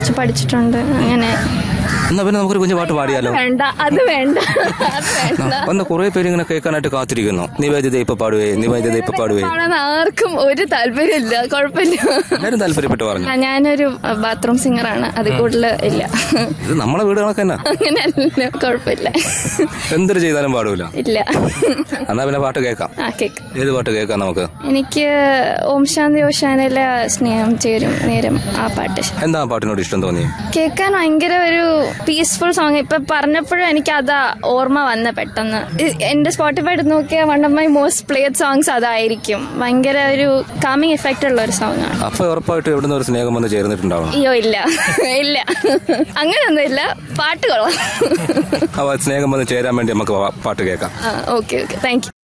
പഠിച്ചിട്ടുണ്ട് അങ്ങനെ എന്നാ പിന്നെ നമുക്കൊരു കുഞ്ഞു പാട്ട് പാടിയാലോ വേണ്ട അത് വേണ്ട അത് വേണ്ട വന്ന കുറെ പേര് ഇങ്ങനെ കേൾക്കാനായിട്ട് കാത്തിരിക്കുന്നു നിവേദിത ഇപ്പൊ പാടുവേ നിവേദിത ഇപ്പൊ പാടുവേ പാടാൻ ആർക്കും ഒരു താല്പര്യമില്ല കുഴപ്പമില്ല എല്ലാരും താല്പര്യപ്പെട്ട് പറഞ്ഞു ആ, ഞാനൊരു ബാത്റൂം സിംഗറാണ് അത് കൂടുതൽ ഇല്ല ഇത് നമ്മളെ വീട് കണക്ക് തന്നെ അങ്ങനെയല്ല കുഴപ്പമില്ല എന്തൊരു ചെയ്താലും പാടൂല ഇല്ല എന്നാ പിന്നെ പാട്ട് കേൾക്കാം ആ കേക്ക് ഏത് പാട്ട് കേൾക്കാം നമുക്ക് എനിക്ക് ഓം ശാന്തി ഓശാനയിലെ സ്നേഹം ചേരും നേരം ആ പാട്ട് ഇഷ്ടം. എന്താ ആ പാട്ടിനോട് ഇഷ്ടം തോന്നി കേൾക്കാൻ ഭയങ്കര ഒരു പീസ്ഫുൾ സോങ് ഇപ്പൊ പറഞ്ഞപ്പോഴും എനിക്ക് അതാ ഓർമ്മ വന്ന പെട്ടെന്ന് ഇ- എന്റെ സ്പോട്ടിഫൈ എടുത്ത് നോക്കിയാൽ one of my most played songs അതായിരിക്കും ഭയങ്കര ഒരു കാമിങ് എഫക്റ്റ് ഉള്ള ഒരു സോങ് ആണ് അപ്പൊ ഉറപ്പായിട്ട് എവിടുന്ന് ഒരു സ്നേഹം വന്ന് ചേർന്നിട്ടുണ്ടാവണം അയ്യോ ഇല്ല ഇല്ല അങ്ങനെയൊന്നും ഇല്ല പാട്ട് കൊള്ളാം അപ്പൊ സ്നേഹം വന്ന് ചേരാൻ വേണ്ടി നമുക്ക് പാ- പാട്ട് കേൾക്കാം ഓക്കെ ഓക്കെ താങ്ക് യു